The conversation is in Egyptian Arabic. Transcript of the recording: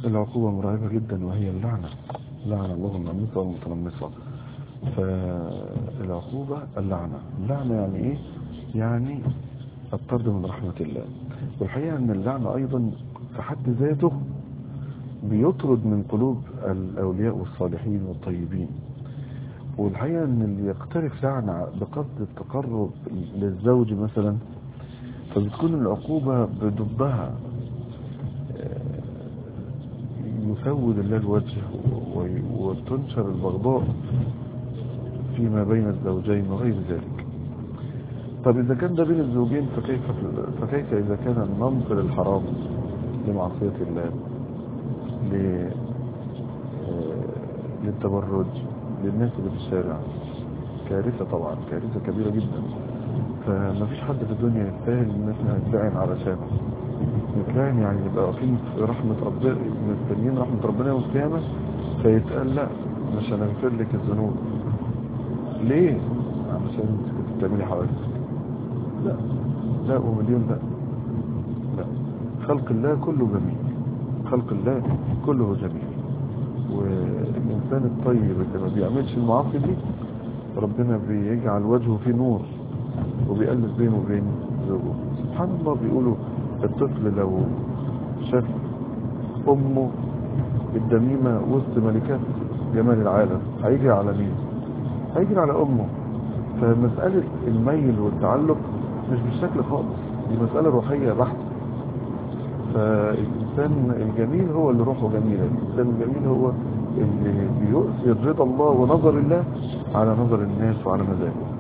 العقوبة مرعبة جدا وهي اللعنة لعن الله النميصة والمتنمصة فالعقوبة اللعنة اللعنة يعني ايه يعني الطرد من رحمة الله والحقيقة ان اللعنة ايضا في حد ذاته بيطرد من قلوب الاولياء والصالحين والطيبين والحقيقة ان اللي يقترف لعنة بقصد التقرب للزوج مثلا فبتكون العقوبة بضدها يسود الله الوجه وتنشر البغضاء فيما بين الزوجين وغير ذلك طب إذا كان ده بين الزوجين فكيف, فكيف إذا كان النمط للحرام لمعصية الله للتبرج للناس اللي في الشارع كارثة طبعا كارثة كبيرة جدا فما فيش حد في الدنيا يستاهل ان احنا نتلعن علشانه نتلعن يعني يبقى واقفين في رحمة ربنا مستنيين رحمة ربنا يوم القيامة فيتقال لا مش هنغفر لك الذنوب ليه؟ علشان انت كنت بتعملي حوادث لا لا ومليون لا لا خلق الله كله جميل خلق الله كله جميل والإنسان الطيب اللي ما بيعملش المعاصي دي ربنا بيجعل وجهه فيه نور وبيألف بينه وبين زوجه سبحان الله بيقولوا الطفل لو شاف أمه الدميمة وسط ملكات جمال العالم هيجري على مين هيجري على أمه فمسألة الميل والتعلق مش بالشكل خالص دي مسألة روحية بحتة فالإنسان الجميل هو اللي روحه جميلة الإنسان الجميل هو اللي بيؤثر رضا الله ونظر الله على نظر الناس وعلى مزاجه